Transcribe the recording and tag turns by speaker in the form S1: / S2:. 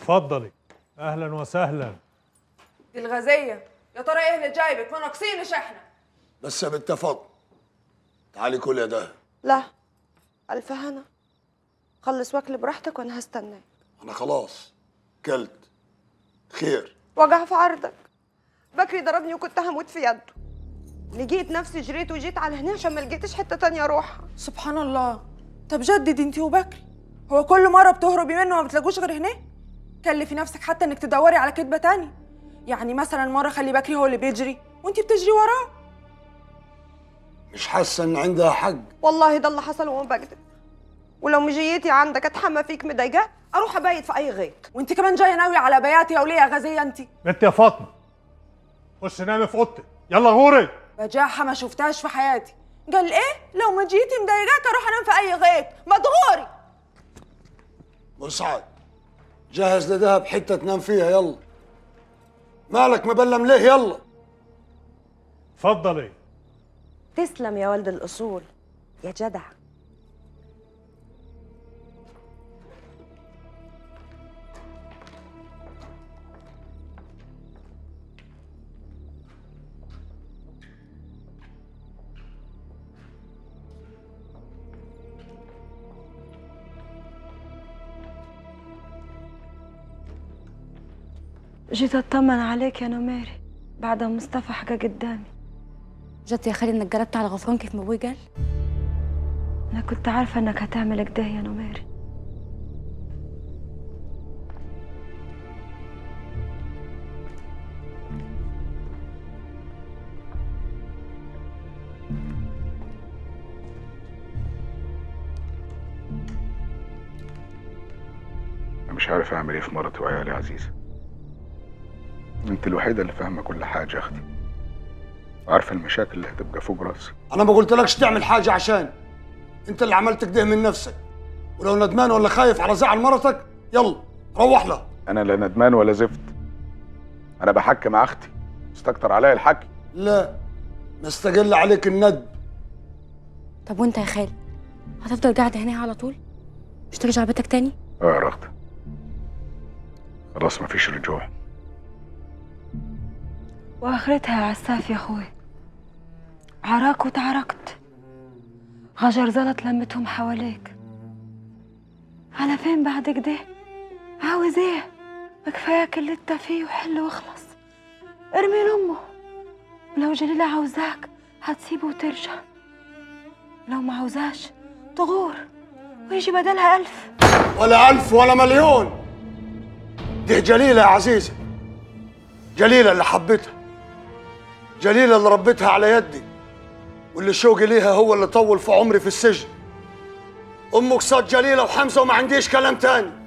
S1: اتفضلي اهلا وسهلا
S2: دي الغازية يا ترى ايه اللي جايبك ما ناقصينش احنا
S3: بس يا بنت فضل تعالي كل يا ده
S4: لا ألف هنا خلص واكل براحتك وأنا هستناك
S3: انا خلاص كلت خير
S4: وجع في عرضك بكري ضربني وكنت هموت في يده لقيت نفسي جريت وجيت على هنا عشان ما لقيتش حتة تانية أروحها
S2: سبحان الله طب جدد انت وبكري هو كل مرة بتهربي منه ما بتلاقوش غير هنا كلفي نفسك حتى انك تدوري على كدبة تاني يعني مثلا مرة خلي بكري هو اللي بيجري وانت بتجري وراه
S3: مش حاسه ان عندها حق
S4: والله ده اللي حصل وما بكذب ولو مجيتي عندك اتحمى فيك مضايقة أروح أبيت في أي غيط
S2: وانت كمان جاية ناوية على بياتي يا وليه يا غازية انت
S1: بنت يا فاطمه خش نامي في اوضتك يلا غوري
S2: بجاحة ما شفتهاش في حياتي قال ايه لو ما جيتي مضايقاك اروح انام في اي غيط ما تغوري
S3: مسعد جهز لدهب حته تنام فيها يلا مالك مبلم ليه يلا
S1: اتفضلي
S4: تسلم يا ولد الأصول يا جدع جيت اطمن عليك يا نميري بعد ما مصطفى حكى قدامي
S5: جد يا خالي انك جربت على غفران كيف ما ابوي قال
S4: انا كنت عارفه انك هتعمل كده يا نميري
S6: أنا مش عارف أعمل إيه في مرتي وعيالي يا عزيزة أنت الوحيدة اللي فاهمة كل حاجة يا أختي وعارفة المشاكل اللي هتبقى فوق راسي
S3: انا ما قلتلكش تعمل حاجه عشان انت اللي عملت كده من نفسك ولو ندمان ولا خايف على زعل مرتك يلا روح لها
S6: أنا لا ندمان ولا زفت أنا بحكي مع أختي استكتر عليا الحكي
S3: لا نستقل عليك الند
S5: طب وانت يا خالي هتفضل قاعده هنا على طول مش ترجع بيتك تاني
S6: آه يا رغدة خلاص مفيش رجوع
S4: واخرتها يا عساف يا اخوي عراك وتعركت غجر زلط لمتهم حواليك على فين بعد كده عاوز ايه كفاياك اللي انت فيه وحل واخلص ارمي لامه ولو جليلة عاوزاك هتسيبه وترجع لو ما عاوزاش تغور ويجي بدلها ألف
S3: ولا ألف ولا مليون دي جليلة يا عزيزة جليلة اللي حبيتها جليلة اللي ربيتها على يدي واللي شوقي ليها هو اللي طول في عمري في السجن أمك صاد جليلة وحمزة وما عنديش كلام تاني